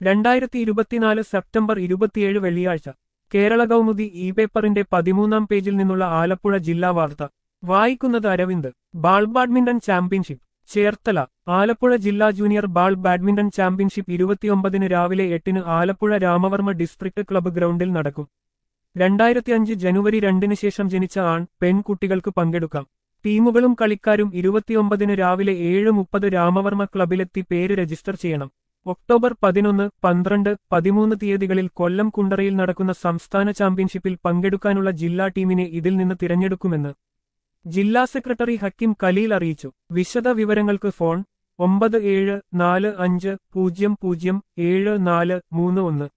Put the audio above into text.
രണ്ടായിരത്തി ഇരുപത്തിനാല് സെപ്റ്റംബർ ഇരുപത്തിയേഴ് വെള്ളിയാഴ്ച കേരള കൗമുദി ഇ പേപ്പറിന്റെ പതിമൂന്നാം പേജിൽ നിന്നുള്ള ആലപ്പുഴ ജില്ലാ വാർത്ത വായിക്കുന്നത് Aravind ball badminton championship Cherthala Alappuzha ജില്ലാ ജൂനിയർ ബാൾ ബാഡ്മിന്റൺ ചാമ്പ്യൻഷിപ്പ് ഇരുപത്തിയൊമ്പതിന് രാവിലെ എട്ടിന് ആലപ്പുഴ രാമവർമ്മ ഡിസ്ട്രിക്ട് ക്ലബ്ബ് ഗ്രൗണ്ടിൽ നടക്കും രണ്ടായിരത്തി അഞ്ച് ജനുവരി രണ്ടിന് ശേഷം ജനിച്ച ആൺ പെൺകുട്ടികൾക്ക് പങ്കെടുക്കാം ടീമുകളും കളിക്കാരും ഇരുപത്തിയൊമ്പതിന് രാവിലെ ഏഴ് മുപ്പത് രാമവർമ്മ ക്ലബിലെത്തി പേര് രജിസ്റ്റർ ചെയ്യണം ഒക്ടോബർ പതിനൊന്ന് പന്ത്രണ്ട് പതിമൂന്ന് തീയതികളിൽ കൊല്ലം കുണ്ടറയിൽ നടക്കുന്ന സംസ്ഥാന ചാമ്പ്യൻഷിപ്പിൽ പങ്കെടുക്കാനുള്ള ജില്ലാ ടീമിനെ ഇതിൽ നിന്ന് തിരഞ്ഞെടുക്കുമെന്ന് ജില്ലാ സെക്രട്ടറി ഹക്കിം കലീൽ അറിയിച്ചു വിശദ വിവരങ്ങൾക്ക് ഫോൺ ഒമ്പത് ഏഴ് നാല് അഞ്ച് പൂജ്യം പൂജ്യം ഏഴ് നാല് മൂന്ന് ഒന്ന്